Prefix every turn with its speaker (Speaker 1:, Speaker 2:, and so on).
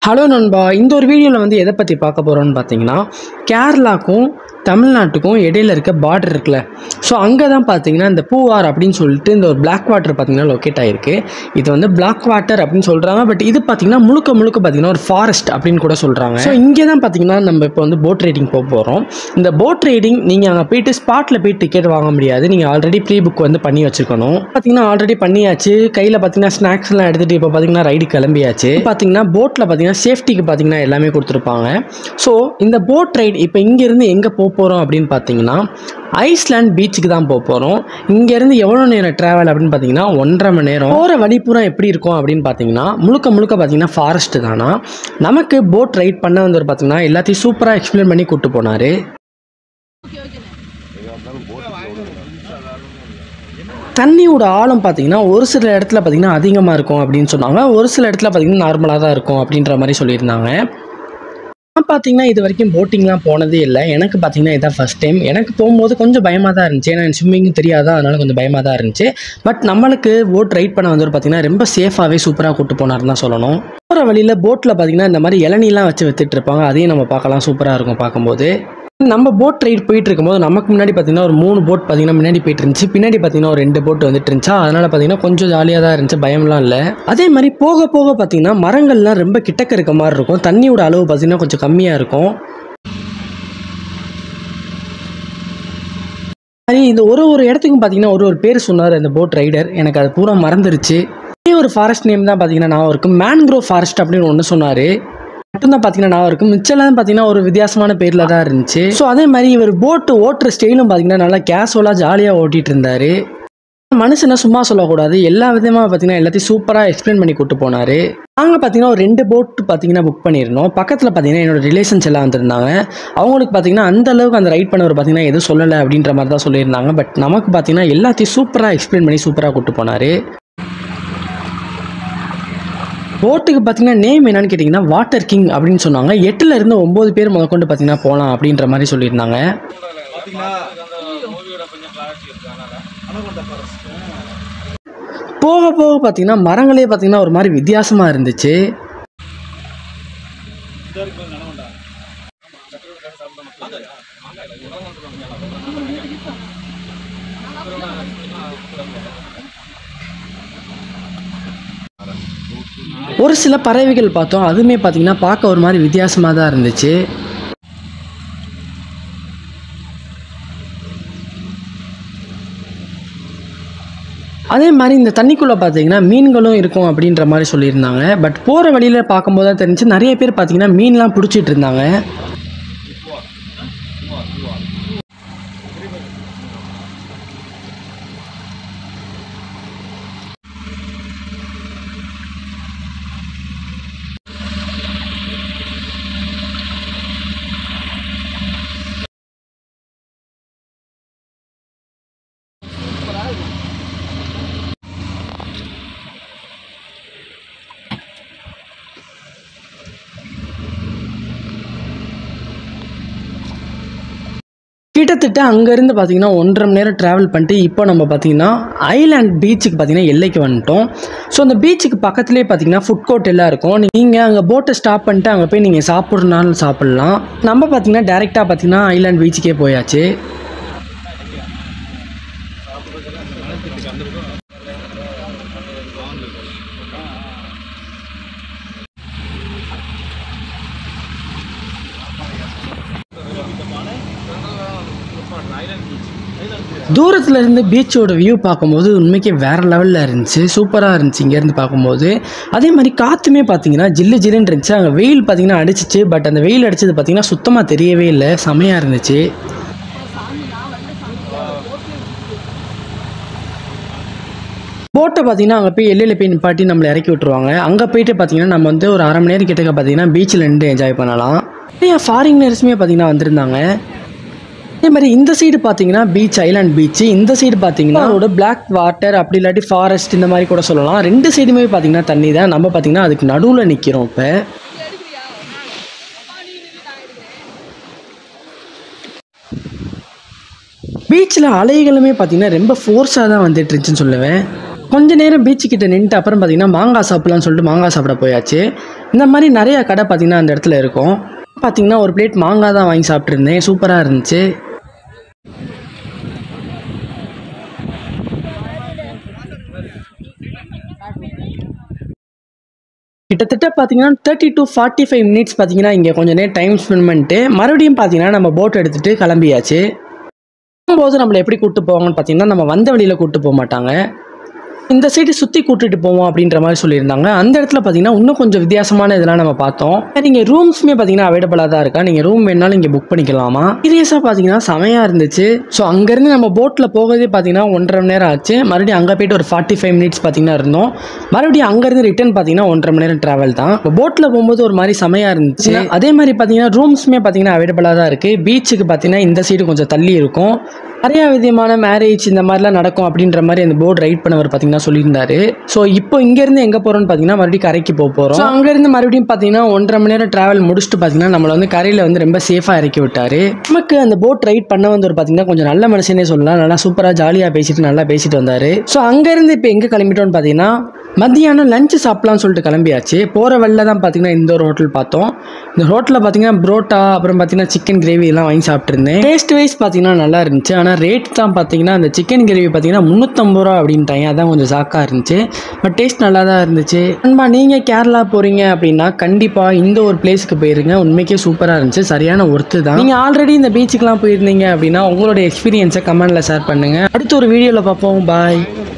Speaker 1: hello நண்பா இந்த ஒரு வீடியோவில் வந்து எதை பற்றி பார்க்க போகிறோம்னு பார்த்தீங்கன்னா கேரளாக்கும் தமிழ்நாட்டுக்கும் இடையில இருக்க பார்டர் இருக்குல்ல ஸோ அங்கே தான் பார்த்தீங்கன்னா இந்த பூவார் அப்படின்னு சொல்லிட்டு இந்த ஒரு பிளாக் வாட்டர் பார்த்தீங்கன்னா லொக்கேட் ஆகிருக்கு இது வந்து பிளாக் வாட்டர் அப்படின்னு சொல்கிறாங்க பட் இது பார்த்தீங்கன்னா முழுக்க முழுக்க பார்த்தீங்கன்னா ஒரு ஃபாரஸ்ட் அப்படின்னு கூட சொல்கிறாங்க ஸோ இங்கே தான் பார்த்தீங்கன்னா நம்ம இப்போ வந்து போட் ரைடிங் போக போகிறோம் இந்த போட் ரைடிங் நீங்கள் அங்கே போயிட்டு ஸ்பாட்டில் போய் டிக்கெட் வாங்க முடியாது நீங்கள் ஆல்ரெடி ப்ரீ புக் வந்து பண்ணி வச்சுக்கணும் பார்த்தீங்கன்னா ஆல்ரெடி பண்ணியாச்சு கையில் பார்த்தீங்கன்னா ஸ்நாக்ஸ்லாம் எடுத்துகிட்டு இப்போ பார்த்தீங்கன்னா ரைடு கிளம்பியாச்சு பார்த்தீங்கன்னா போட்டில் பார்த்தீங்கன்னா சேஃப்டிக்கு பார்த்தீங்கன்னா எல்லாமே கொடுத்துருப்பாங்க ஸோ இந்த போட் ரைடு இப்போ இங்கேருந்து எங்கே போக போகிறோம் அப்படின்னு பார்த்தீங்கன்னா ஐஸ்லாண்ட் பீச்சுக்கு தான் போக போகிறோம் இங்கேருந்து எவ்வளோ நேரம் ட்ராவல் அப்படின்னு பார்த்தீங்கன்னா ஒன்றரை மணி நேரம் போகிற வழி பூரா எப்படி இருக்கும் அப்படின்னு பார்த்தீங்கன்னா முழுக்க முழுக்க பார்த்தீங்கன்னா ஃபாரஸ்ட்டு தானா நமக்கு போட் ரைட் பண்ண வந்தவர் பார்த்தீங்கன்னா எல்லாத்தையும் சூப்பராக எக்ஸ்பிளைன் பண்ணி கூப்பிட்டு போனார் தண்ணியோட ஆழம் பார்த்தீங்கன்னா ஒரு சில இடத்துல பார்த்தீங்கன்னா அதிகமாக இருக்கும் அப்படின்னு சொன்னாங்க ஒரு சில இடத்துல பார்த்தீங்கன்னா நார்மலாக தான் இருக்கும் அப்படின்ற மாதிரி சொல்லியிருந்தாங்க நான் பார்த்தீங்கன்னா இது வரைக்கும் போட்டிங்லாம் போனதே இல்லை எனக்கு பார்த்தீங்கன்னா இதான் ஃபஸ்ட் டைம் எனக்கு போகும்போது கொஞ்சம் பயமாக தான் இருந்துச்சு ஏன்னா எனக்கு ஸ்விம்மிங்கும் தெரியாதா அதனால கொஞ்சம் பயமாக தான் இருந்துச்சு பட் நம்மளுக்கு போட் ரைட் பண்ண வந்து பார்த்தீங்கன்னா ரொம்ப சேஃபாகவே சூப்பராக கூட்டு போனாருன்னு தான் சொல்லணும் போகிற வழியில் போட்டில் பார்த்தீங்கன்னா இந்த மாதிரி இளநீலாம் வச்சு வித்துட்டு இருப்பாங்க அதையும் நம்ம பார்க்கலாம் சூப்பராக இருக்கும் பார்க்கும்போது நம்ம போட் ரைட் போயிட்டு இருக்கும்போது நமக்கு முன்னாடி பார்த்தீங்கன்னா ஒரு மூணு போட் பார்த்தீங்கன்னா முன்னாடி போயிட்டு இருந்துச்சு பின்னாடி பார்த்தீங்கன்னா ஒரு ரெண்டு போட் வந்துட்டு இருந்துச்சா அதனால பார்த்தீங்கன்னா கொஞ்சம் ஜாலியாக தான் இருந்துச்சு பயம்லாம் இல்லை அதே மாதிரி போக போக பார்த்தீங்கன்னா மரங்கள்லாம் ரொம்ப கிட்டக்க இருக்க மாதிரி இருக்கும் தண்ணியோட அளவு பார்த்தீங்கன்னா கொஞ்சம் கம்மியாக இருக்கும் மாதிரி இந்த ஒரு ஒரு இடத்துக்கும் பார்த்தீங்கன்னா ஒரு ஒரு பேர் சொன்னார் அந்த போட் ரைடர் எனக்கு அது பூரா மறந்துருச்சு ஒரே ஒரு ஃபாரஸ்ட் நேம் தான் பார்த்தீங்கன்னா நான் இருக்கும் மேன்க்ரோவ் ஃபாரஸ்ட் அப்படின்னு ஒன்று சொன்னார் மட்டும்தான் பார்த்தீங்கன்னா நான் இருக்கும் மிச்சம்லாம் பார்த்தீங்கன்னா ஒரு வித்தியாசமான பேரில் தான் இருந்துச்சு ஸோ அதே மாதிரி இவர் போட்டு ஓட்டுற ஸ்டைலும் பார்த்தீங்கன்னா நல்லா கேஷுவலாக ஜாலியாக ஓட்டிகிட்டு இருந்தார் மனுஷனை சும்மா சொல்லக்கூடாது எல்லா விதமாக பார்த்தீங்கன்னா எல்லாத்தையும் சூப்பராக எக்ஸ்பிளைன் பண்ணி கூட்டு போனார் நாங்கள் பார்த்தீங்கன்னா ஒரு ரெண்டு போட் பார்த்தீங்கன்னா புக் பண்ணியிருந்தோம் பக்கத்தில் பார்த்தீங்கன்னா என்னோட ரிலேஷன்ஸ் எல்லாம் வந்திருந்தாங்க அவங்களுக்கு பார்த்தீங்கன்னா அந்த அளவுக்கு அந்த ரைட் பண்ணவர் பார்த்தீங்கன்னா எதுவும் சொல்லலை அப்படின்ற மாதிரி தான் சொல்லியிருந்தாங்க பட் நமக்கு பார்த்தீங்கன்னா எல்லாத்தையும் சூப்பராக எக்ஸ்பிளைன் பண்ணி சூப்பராக கூட்டு போனார் போட்டுக்கு பார்த்தீங்கன்னா நேம் என்னன்னு கேட்டிங்கன்னா வாட்டர் கிங் அப்படின்னு சொன்னாங்க எட்டுல இருந்து ஒம்பது பேர் முதற்கொண்டு பார்த்தீங்கன்னா போகலாம் அப்படின்ற மாதிரி சொல்லியிருந்தாங்க போக போக பார்த்தீங்கன்னா மரங்களே பார்த்தீங்கன்னா ஒரு மாதிரி வித்தியாசமாக இருந்துச்சு ஒரு சில பறவைகள் பார்த்தோம் அதுவுமே பார்த்தீங்கன்னா பார்க்க ஒரு மாதிரி வித்தியாசமாக தான் இருந்துச்சு அதே மாதிரி இந்த தண்ணிக்குள்ளே பார்த்தீங்கன்னா மீன்களும் இருக்கும் அப்படின்ற மாதிரி சொல்லியிருந்தாங்க பட் போகிற வழியில் பார்க்கும்போது தான் தெரிஞ்சு நிறைய பேர் பார்த்தீங்கன்னா மீன்லாம் பிடிச்சிட்டு இருந்தாங்க கிட்டத்தட்ட அங்கேருந்து பார்த்தீங்கன்னா ஒன்றரை மணி நேரம் ட்ராவல் பண்ணிட்டு இப்போ நம்ம பார்த்தீங்கன்னா ஐலாண்ட் பீச்சுக்கு பார்த்தீங்கன்னா எல்லைக்கு வந்துட்டோம் ஸோ அந்த பீச்சுக்கு பக்கத்துலேயே பார்த்தீங்கன்னா ஃபுட் கோர்ட் எல்லாம் இருக்கும் நீங்கள் அங்கே போட்டை ஸ்டாப் பண்ணிட்டு அங்கே போய் நீங்கள் சாப்பிட்றனாலும் சாப்பிட்லாம் நம்ம பார்த்தீங்கன்னா டேரெக்டாக பார்த்தீங்கன்னா ஐலாண்ட் பீச்சுக்கே போயாச்சு தூரத்தில் இருந்து பீச்சோட வியூ பார்க்கும்போது உண்மைக்கே வேறு லெவலில் இருந்துச்சு சூப்பராக இருந்துச்சு இங்கேருந்து பார்க்கும்போது அதே மாதிரி காற்றுமே பார்த்தீங்கன்னா ஜில்லு ஜில்லுன்னு இருந்துச்சு அங்கே வெயில் பார்த்தீங்கன்னா அடிச்சிச்சு பட் அந்த வெயில் அடிச்சது பார்த்தீங்கன்னா சுத்தமாக தெரியவே இல்லை செமையாக இருந்துச்சு போட்டை பார்த்தீங்கன்னா அங்கே போய் எல்லையில் போய் நிப்பாட்டி நம்மளை இறக்கி விட்ருவாங்க அங்கே போயிட்டு பார்த்தீங்கன்னா நம்ம வந்து ஒரு அரை மணி நேரம் கிட்டக்க பார்த்தீங்கன்னா பீச்சில் நின்று என்ஜாய் பண்ணலாம் நிறைய ஃபாரினர்ஸுமே பார்த்தீங்கன்னா வந்திருந்தாங்க அதே மாதிரி இந்த சைடு பார்த்தீங்கன்னா பீச் ஐலாண்ட் பீச் இந்த சைடு பார்த்தீங்கன்னா அதோட பிளாக் வாட்டர் அப்படி இல்லாட்டி ஃபாரஸ்ட் இந்த மாதிரி கூட சொல்லலாம் ரெண்டு சைடுமே பார்த்தீங்கன்னா தண்ணி தான் நம்ம பார்த்தீங்கன்னா அதுக்கு நடுவில் நிற்கிறோம் இப்போ பீச்சில் அலைகளுமே பார்த்தீங்கன்னா ரொம்ப ஃபோர்ஸாக தான் வந்துட்டு இருந்துச்சுன்னு சொல்லுவேன் கொஞ்ச நேரம் பீச்சு கிட்ட நின்றுட்டு அப்புறம் பார்த்தீங்கன்னா மாங்காய் சாப்பிடலாம்னு சொல்லிட்டு மாங்காய் சாப்பிட போயாச்சு இந்த மாதிரி நிறைய கடை பார்த்தீங்கன்னா அந்த இடத்துல இருக்கும் பார்த்தீங்கன்னா ஒரு பிளேட் மாங்காய் தான் வாங்கி சாப்பிட்ருந்தேன் சூப்பராக இருந்துச்சு கிட்டத்தட்ட பார்த்தீங்கன்னா thirty to forty five minutes பார்த்தீங்கன்னா இங்கே கொஞ்சம் நேரம் டைம் ஸ்பெண்ட் பண்ணிட்டு மறுபடியும் பார்த்தீங்கன்னா நம்ம போட் எடுத்துகிட்டு கிளம்பியாச்சு போகும்போது நம்மளை எப்படி கூப்பிட்டு போவாங்கன்னு பார்த்தீங்கன்னா நம்ம வந்த வழியில் கூப்பிட்டு போக மாட்டாங்க இந்த சைடு சுற்றி கூட்டிட்டு போவோம் அப்படின்ற மாதிரி சொல்லியிருந்தாங்க அந்த இடத்துல பார்த்தீங்கன்னா இன்னும் கொஞ்சம் வித்தியாசமான இதெல்லாம் நம்ம பார்த்தோம் நீங்கள் ரூம்ஸுமே பார்த்தீங்கன்னா அவைலபிளாக தான் இருக்கா நீங்கள் ரூம் வேணாலும் இங்கே புக் பண்ணிக்கலாமா சீரியஸாக பார்த்தீங்கன்னா செமையாக இருந்துச்சு ஸோ அங்கேருந்து நம்ம போட்டில் போகிறதே பார்த்தீங்கன்னா ஒன்றரை மணி நேரம் ஆச்சு மறுபடியும் அங்கே போயிட்டு ஒரு ஃபார்ட்டி ஃபைவ் மினிட்ஸ் பார்த்தீங்கன்னா இருந்தோம் மறுபடியும் அங்கேருந்து ரிட்டர்ன் பார்த்தீங்கன்னா ஒன்றரை மணி நேரம் ட்ராவல் தான் இப்போ போட்டில் போகும்போது ஒரு மாதிரி செமையாக இருந்துச்சு அதே மாதிரி பார்த்தீங்கன்னா ரூம்ஸுமே பார்த்தீங்கன்னா அவைலபிளாக தான் இருக்குது பீச்சுக்கு பார்த்தீங்கன்னா இந்த சைடு கொஞ்சம் தள்ளி இருக்கும் நிறைய விதமான மேரேஜ் இந்த மாதிரிலாம் நடக்கும் அப்படின்ற மாதிரி அந்த போர்டு ரைட் பண்ணவர் பார்த்தீங்கன்னா சொல்லியிருந்தாரு ஸோ இப்போ இங்கேருந்து எங்கே போகிறோம்னு பார்த்தீங்கன்னா மறுபடியும் கரைக்கு போக போகிறோம் ஸோ அங்கேருந்து மறுபடியும் பார்த்தீங்கன்னா ஒன்றரை மணி நேரம் ட்ராவல் முடிச்சுட்டு பார்த்தீங்கன்னா நம்மளை வந்து கரையில் வந்து ரொம்ப சேஃபாக இறக்கி விட்டாரு நமக்கு அந்த போட் ரைட் பண்ண வந்தவர் பார்த்தீங்கன்னா கொஞ்சம் நல்ல மனுஷனே சொல்லலாம் நல்லா சூப்பராக ஜாலியாக பேசிட்டு நல்லா பேசிட்டு வந்தார் ஸோ அங்கேருந்து இப்போ எங்கே கிளம்பிட்டோம்னு பார்த்தீங்கன்னா மத்தியானம் லஞ்சு சாப்பிட்லாம்னு சொல்லிட்டு கிளம்பியாச்சு போகிற வழில தான் பார்த்தீங்கன்னா இந்த ஒரு ஹோட்டல் பார்த்தோம் இந்த ஹோட்டலில் பார்த்தீங்கன்னா புரோட்டா அப்புறம் பார்த்தீங்கன்னா சிக்கன் கிரேவி எல்லாம் வாங்கி சாப்பிட்ருந்தேன் டேஸ்ட் வைஸ் பார்த்தீங்கன்னா நல்லா இருந்துச்சு ஆனால் ரேட் தான் பார்த்தீங்கன்னா அந்த சிக்கன் கிரேவி பார்த்தீங்கன்னா முந்நூற்றம்பது ரூபா அப்படின்ட்டாங்க அதான் கொஞ்சம் ஷாக்காக இருந்துச்சு பட் டேஸ்ட் நல்லா தான் இருந்துச்சு நண்பா நீங்கள் கேரளா போகிறீங்க அப்படின்னா கண்டிப்பாக இந்த ஒரு பிளேஸ்க்கு போயிருங்க உண்மைக்கே சூப்பராக இருந்துச்சு சரியான ஒர்த்து தான் நீங்கள் ஆல்ரெடி இந்த பீச்சுக்கெலாம் போயிருந்தீங்க அப்படின்னா உங்களோட எக்ஸ்பீரியன்ஸை கமெண்ட்டில் ஷேர் பண்ணுங்கள் அடுத்த ஒரு வீடியோவில் பார்ப்போம் பாய்